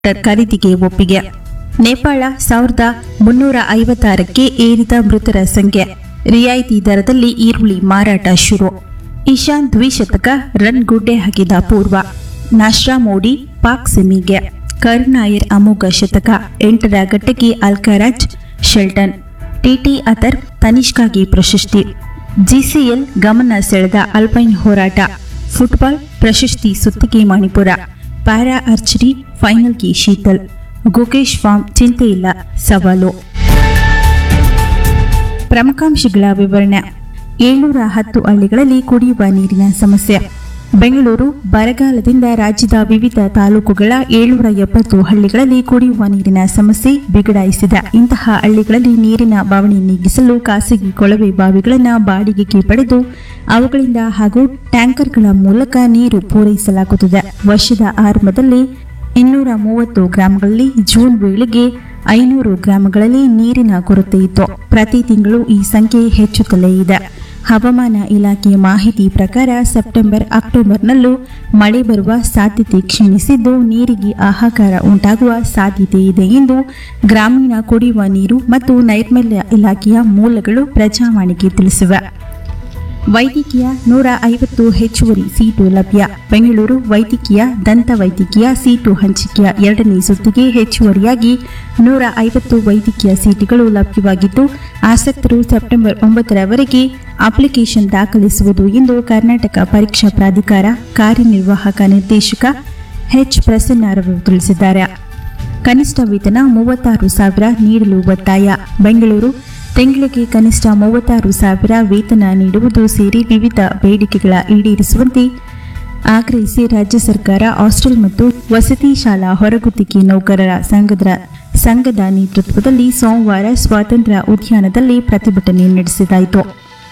tractor ಖರೀದಿಗೆ ಒಪ್ಪಿಗೆ ನೇಪಾಳ ಸಾವಿರದ ಮುನ್ನೂರ ಐವತ್ತಾರಕ್ಕೆ ಏರಿದ ಮೃತರ ಸಂಖ್ಯೆ ರಿಯಾಯಿತಿ ದರದಲ್ಲಿ ಈರುಳ್ಳಿ ಮಾರಾಟ ಶುರು ಇಶಾನ್ ದ್ವಿಶತಕ ರನ್ ಗುಡ್ಡೆ ಹಾಕಿದ ಪೂರ್ವ ನಾಶ್ರಾ ಮೋಡಿ ಪಾಕ್ ಸೆಮಿಗೆ ಕರುಣಾಯರ್ ಅಮೋಘ ಶತಕ ಎಂಟರ ಘಟ್ಟಕ್ಕೆ ಅಲ್ಕರಾಜ್ ಶೆಲ್ಟನ್ ಟಿಟಿ ಅತರ್ ತನಿಷ್ಕಾಗೆ ಪ್ರಶಸ್ತಿ ಜಿಸಿಎಲ್ ಗಮನ ಸೆಳೆದ ಅಲ್ಪೈನ್ ಹೋರಾಟ ಫುಟ್ಬಾಲ್ ಪ್ರಶಸ್ತಿ ಸುತ್ತಿಗೆ ಮಣಿಪುರ ಪ್ಯಾರಾ ಆರ್ಚರಿ ಫೈನಲ್ಗೆ ಶೀತಲ್ ಗುಕೇಶ್ ಫಾರ್ಮ್ ಚಿಂತೆ ಇಲ್ಲ ಸವಾಲು ಪ್ರಮುಖಾಂಶಗಳ ವಿವರಣೆ ಏಳ್ನೂರ ಹತ್ತು ಹಳ್ಳಿಗಳಲ್ಲಿ ಕುಡಿಯುವ ನೀರಿನ ಸಮಸ್ಯೆ ಬೆಂಗಳೂರು ಬರಗಾಲದಿಂದ ರಾಜ್ಯದ ವಿವಿಧ ತಾಲೂಕುಗಳ ಏಳ್ನೂರ ಎಪ್ಪತ್ತು ಹಳ್ಳಿಗಳಲ್ಲಿ ಕುಡಿಯುವ ನೀರಿನ ಸಮಸ್ಯೆ ಬಿಗಡಾಯಿಸಿದೆ ಇಂತಹ ಹಳ್ಳಿಗಳಲ್ಲಿ ನೀರಿನ ಬವಣೆ ನೀಗಿಸಲು ಖಾಸಗಿ ಕೊಳವೆ ಬಾವಿಗಳನ್ನು ಬಾಡಿಗೆಗೆ ಪಡೆದು ಅವುಗಳಿಂದ ಹಾಗೂ ಟ್ಯಾಂಕರ್ಗಳ ಮೂಲಕ ನೀರು ಪೂರೈಸಲಾಗುತ್ತದೆ ವರ್ಷದ ಆರಂಭದಲ್ಲಿ ಇನ್ನೂರ ಮೂವತ್ತು ಗ್ರಾಮಗಳಲ್ಲಿ ಜೂನ್ ವೇಳೆಗೆ ಐನೂರು ಗ್ರಾಮಗಳಲ್ಲಿ ನೀರಿನ ಕೊರತೆ ಇತ್ತು ಪ್ರತಿ ತಿಂಗಳು ಈ ಸಂಖ್ಯೆ ಹೆಚ್ಚುತ್ತಲೇ ಇದೆ ಹವಾಮಾನ ಇಲಾಖೆಯ ಮಾಹಿತಿ ಪ್ರಕಾರ ಸೆಪ್ಟೆಂಬರ್ ಅಕ್ಟೋಬರ್ನಲ್ಲೂ ಮಳೆ ಬರುವ ಸಾಧ್ಯತೆ ಕ್ಷೀಣಿಸಿದ್ದು ನೀರಿಗೆ ಹಾಹಾಕಾರ ಉಂಟಾಗುವ ಸಾಧ್ಯತೆ ಇದೆ ಎಂದು ಗ್ರಾಮೀಣ ಕುಡಿಯುವ ನೀರು ಮತ್ತು ನೈರ್ಮಲ್ಯ ಇಲಾಖೆಯ ಮೂಲಗಳು ಪ್ರಜಾವಾಣಿಗೆ ತಿಳಿಸಿವೆ ವೈದ್ಯಕೀಯ ನೂರ ಐವತ್ತು ಹೆಚ್ಚುವರಿ ಸೀಟು ಲಭ್ಯ ಬೆಂಗಳೂರು ವೈದ್ಯಕೀಯ ದಂತ ವೈದ್ಯಕೀಯ ಸೀಟು ಹಂಚಿಕೆಯ ಎರಡನೇ ಸುತ್ತಿಗೆ ಹೆಚ್ಚುವರಿಯಾಗಿ ನೂರ ಐವತ್ತು ವೈದ್ಯಕೀಯ ಸೀಟುಗಳು ಲಭ್ಯವಾಗಿದ್ದು ಆಸಕ್ತರು ಸೆಪ್ಟೆಂಬರ್ ಒಂಬತ್ತರವರೆಗೆ ಅಪ್ಲಿಕೇಶನ್ ದಾಖಲಿಸುವುದು ಎಂದು ಕರ್ನಾಟಕ ಪರೀಕ್ಷಾ ಪ್ರಾಧಿಕಾರ ಕಾರ್ಯನಿರ್ವಾಹಕ ನಿರ್ದೇಶಕ ಎಚ್ ಪ್ರಸನ್ನರವರು ತಿಳಿಸಿದ್ದಾರೆ ಕನಿಷ್ಠ ವೇತನ ಮೂವತ್ತಾರು ಸಾವಿರ ನೀಡಲು ಒತ್ತಾಯ ಬೆಂಗಳೂರು ತಿಂಗಳಿಗೆ ಕನಿಷ್ಠ ಮೂವತ್ತಾರು ಸಾವಿರ ವೇತನ ನೀಡುವುದು ಸೇರಿ ವಿವಿಧ ಬೇಡಿಕೆಗಳ ಈಡೇರಿಸುವಂತೆ ಆಗ್ರಹಿಸಿ ರಾಜ್ಯ ಸರ್ಕಾರ ಹಾಸ್ಟೆಲ್ ಮತ್ತು ವಸತಿ ಶಾಲಾ ಹೊರಗುತ್ತಿಗೆ ನೌಕರರ ಸಂಘದ ಸಂಘದ ನೇತೃತ್ವದಲ್ಲಿ ಸೋಮವಾರ ಸ್ವಾತಂತ್ರ್ಯ ಉದ್ಯಾನದಲ್ಲಿ ಪ್ರತಿಭಟನೆ ನಡೆಸಿದಾಯಿತು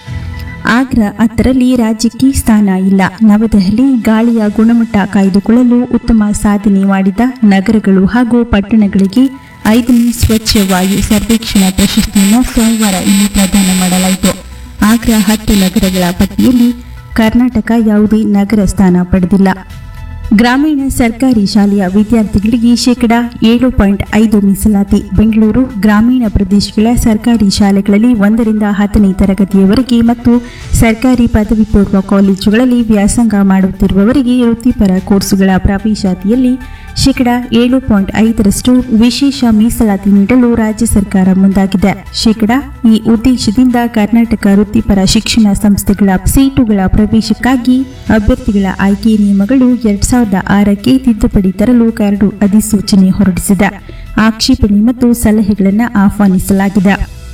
ಆಗ್ರಾ ಹತ್ತರಲ್ಲಿ ರಾಜ್ಯಕ್ಕೆ ಸ್ಥಾನ ಇಲ್ಲ ನವದೆಹಲಿ ಗಾಳಿಯ ಗುಣಮಟ್ಟ ಕಾಯ್ದುಕೊಳ್ಳಲು ಉತ್ತಮ ಸಾಧನೆ ಮಾಡಿದ ನಗರಗಳು ಹಾಗೂ ಪಟ್ಟಣಗಳಿಗೆ ಐದನೇ ಸ್ವಚ್ಛ ವಾಯು ಸರ್ವೇಕ್ಷಣಾ ಪ್ರಶಸ್ತಿಯನ್ನು ಸೋಮವಾರ ಇಲ್ಲಿ ಪ್ರದಾನ ಮಾಡಲಾಯಿತು ಆಗ್ರಾ ಹತ್ತು ನಗರಗಳ ಪಟ್ಟಿಯಲ್ಲಿ ಕರ್ನಾಟಕ ಯಾವುದೇ ನಗರ ಸ್ಥಾನ ಪಡೆದಿಲ್ಲ ಗ್ರಾಮೀಣ ಸರ್ಕಾರಿ ಶಾಲೆಯ ವಿದ್ಯಾರ್ಥಿಗಳಿಗೆ ಶೇಕಡ ಏಳು ಪಾಯಿಂಟ್ ಐದು ಮೀಸಲಾತಿ ಬೆಂಗಳೂರು ಗ್ರಾಮೀಣ ಪ್ರದೇಶಗಳ ಸರ್ಕಾರಿ ಶಾಲೆಗಳಲ್ಲಿ ಒಂದರಿಂದ ಹತ್ತನೇ ತರಗತಿಯವರೆಗೆ ಮತ್ತು ಸರ್ಕಾರಿ ಪದವಿ ಪೂರ್ವ ಕಾಲೇಜುಗಳಲ್ಲಿ ವ್ಯಾಸಂಗ ಮಾಡುತ್ತಿರುವವರಿಗೆ ವೃತ್ತಿಪರ ಕೋರ್ಸುಗಳ ಪ್ರವೇಶಾತಿಯಲ್ಲಿ ಶೇಕಡ ಏಳು ಪಾಯಿಂಟ್ ಐದರಷ್ಟು ವಿಶೇಷ ಮೀಸಲಾತಿ ನೀಡಲು ರಾಜ್ಯ ಸರ್ಕಾರ ಮುಂದಾಗಿದೆ ಶೇಕಡ ಈ ಉದ್ದೇಶದಿಂದ ಕರ್ನಾಟಕ ವೃತ್ತಿಪರ ಶಿಕ್ಷಣ ಸಂಸ್ಥೆಗಳ ಸೀಟುಗಳ ಪ್ರವೇಶಕ್ಕಾಗಿ ಅಭ್ಯರ್ಥಿಗಳ ಆಯ್ಕೆ ನಿಯಮಗಳು ಎರಡ್ ಸಾವಿರದ ಆರಕ್ಕೆ ತಿದ್ದುಪಡಿ ತರಲು ಕರಡು ಅಧಿಸೂಚನೆ ಹೊರಡಿಸಿದೆ ಆಕ್ಷೇಪಣೆ ಮತ್ತು ಸಲಹೆಗಳನ್ನು ಆಹ್ವಾನಿಸಲಾಗಿದೆ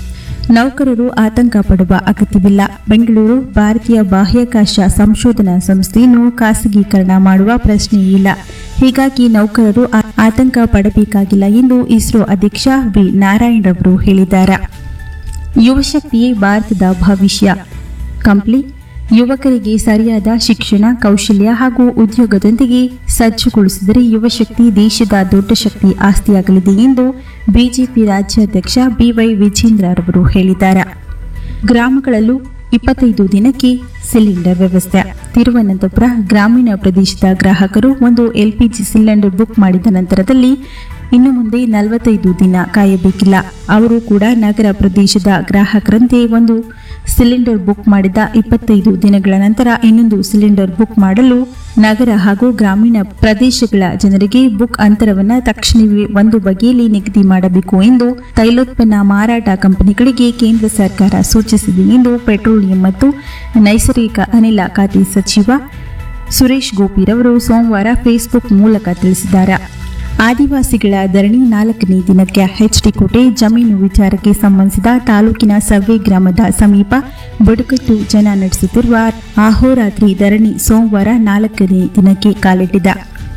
ನೌಕರರು ಆತಂಕ ಪಡುವ ಅಗತ್ಯವಿಲ್ಲ ಬೆಂಗಳೂರು ಭಾರತೀಯ ಬಾಹ್ಯಾಕಾಶ ಸಂಶೋಧನಾ ಸಂಸ್ಥೆಯನ್ನು ಖಾಸಗೀಕರಣ ಮಾಡುವ ಪ್ರಶ್ನೆಯೇ ಇಲ್ಲ ಹೀಗಾಗಿ ನೌಕರರು ಆ- ಆತಂಕ ಪಡಬೇಕಾಗಿಲ್ಲ ಎಂದು ಇಸ್ರೋ ಅಧ್ಯಕ್ಷ ವಿ ನಾರಾಯಣರವರು ಹೇಳಿದ್ದಾರೆ ಯುವಶಕ್ತಿಯೇ ಭಾರತದ ಭವಿಷ್ಯ ಕಂಪ್ಲಿ ಯುವಕರಿಗೆ ಸರಿಯಾದ ಶಿಕ್ಷಣ ಕೌಶಲ್ಯ ಹಾಗೂ ಉದ್ಯೋಗದೊಂದಿಗೆ ಸಜ್ಜುಗೊಳಿಸಿದರೆ ಯುವಶಕ್ತಿ ದೇಶದ ದೊಡ್ಡ ಶಕ್ತಿ ಆಸ್ತಿಯಾಗಲಿದೆ ಎಂದು ಬಿಜೆಪಿ ರಾಜ್ಯಾಧ್ಯಕ್ಷ ಬಿವೈ ವಿಜೇಂದ್ರರವರು ಹೇಳಿದ್ದಾರೆ ಗ್ರಾಮಗಳಲ್ಲೂ ಇಪ್ಪತ್ತೈದು ದಿನಕ್ಕೆ ಸಿಲಿಂಡರ್ ವ್ಯವಸ್ಥೆ ತಿರುವನಂತಪುರ ಗ್ರಾಮೀಣ ಪ್ರದೇಶದ ಗ್ರಾಹಕರು ಒಂದು ಎಲ್ಪಿಜಿ ಸಿಲಿಂಡರ್ ಬುಕ್ ಮಾಡಿದ ನಂತರದಲ್ಲಿ ಇನ್ನು ಮುಂದೆ ನಲವತ್ತೈದು ದಿನ ಕಾಯಬೇಕಿಲ್ಲ ಅವರು ಕೂಡ ನಗರ ಪ್ರದೇಶದ ಗ್ರಾಹಕರಂತೆ ಒಂದು ಸಿಲಿಂಡರ್ ಬುಕ್ ಮಾಡಿದ ಇಪ್ಪತ್ತೈದು ದಿನಗಳ ನಂತರ ಇನ್ನೊಂದು ಸಿಲಿಂಡರ್ ಬುಕ್ ಮಾಡಲು ನಗರ ಹಾಗೂ ಗ್ರಾಮೀಣ ಪ್ರದೇಶಗಳ ಜನರಿಗೆ ಬುಕ್ ಅಂತರವನ್ನು ತಕ್ಷಣವೇ ಒಂದು ಬಗೆಯಲ್ಲಿ ನಿಗದಿ ಮಾಡಬೇಕು ಎಂದು ತೈಲೋತ್ಪನ್ನ ಮಾರಾಟ ಕಂಪನಿಗಳಿಗೆ ಕೇಂದ್ರ ಸರ್ಕಾರ ಸೂಚಿಸಿದೆ ಎಂದು ಪೆಟ್ರೋಲಿಯಂ ಮತ್ತು ನೈಸರ್ಗಿಕ ಅನಿಲ ಖಾತೆ ಸಚಿವ ಸುರೇಶ್ ಗೋಪಿರವರು ಸೋಮವಾರ ಫೇಸ್ಬುಕ್ ಮೂಲಕ ತಿಳಿಸಿದ್ದಾರೆ ಆದಿವಾಸಿಗಳ ಧರಣಿ ನಾಲ್ಕನೇ ದಿನಕ್ಕೆ ಹೆಚ್ಡಿಕೋಟೆ ಜಮೀನು ವಿಚಾರಕ್ಕೆ ಸಂಬಂಧಿಸಿದ ತಾಲೂಕಿನ ಸವ್ವೆ ಗ್ರಾಮದ ಸಮೀಪ ಬುಡಕಟ್ಟು ಜನ ನಡೆಸುತ್ತಿರುವ ಅಹೋರಾತ್ರಿ ಧರಣಿ ಸೋಮವಾರ ನಾಲ್ಕನೇ ದಿನಕ್ಕೆ ಕಾಲಿಟ್ಟಿದೆ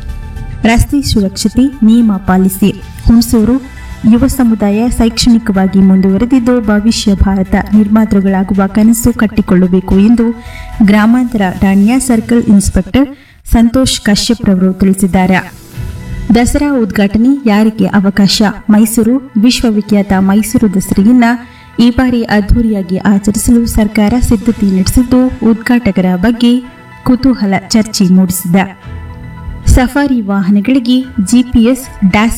ರಸ್ತೆ ಸುರಕ್ಷತೆ ನಿಯಮ ಪಾಲಿಸಿ ಹುಣಸೂರು ಯುವ ಸಮುದಾಯ ಶೈಕ್ಷಣಿಕವಾಗಿ ಮುಂದುವರೆದಿದ್ದು ಭವಿಷ್ಯ ಭಾರತ ನಿರ್ಮಾತೃಗಳಾಗುವ ಕನಸು ಕಟ್ಟಿಕೊಳ್ಳಬೇಕು ಎಂದು ಗ್ರಾಮಾಂತರ ಠಾಣೆಯ ಸರ್ಕಲ್ ಇನ್ಸ್ಪೆಕ್ಟರ್ ಸಂತೋಷ್ ಕಶ್ಯಪ್ ರವರು ತಿಳಿಸಿದ್ದಾರೆ ದಸರಾ ಉದ್ಘಾಟನೆ ಯಾರಿಗೆ ಅವಕಾಶ ಮೈಸೂರು ವಿಶ್ವವಿಖ್ಯಾತ ಮೈಸೂರು ದಸರೆಯನ್ನ ಈ ಬಾರಿ ಅದ್ದೂರಿಯಾಗಿ ಆಚರಿಸಲು ಸರ್ಕಾರ ಸಿದ್ಧತೆ ನಡೆಸಿದ್ದು ಉದ್ಘಾಟಕರ ಬಗ್ಗೆ ಕುತೂಹಲ ಚರ್ಚೆ ಮೂಡಿಸಿದೆ ಸಫಾರಿ ವಾಹನಗಳಿಗೆ ಜಿಪಿಎಸ್ ಡ್ಯಾಶ್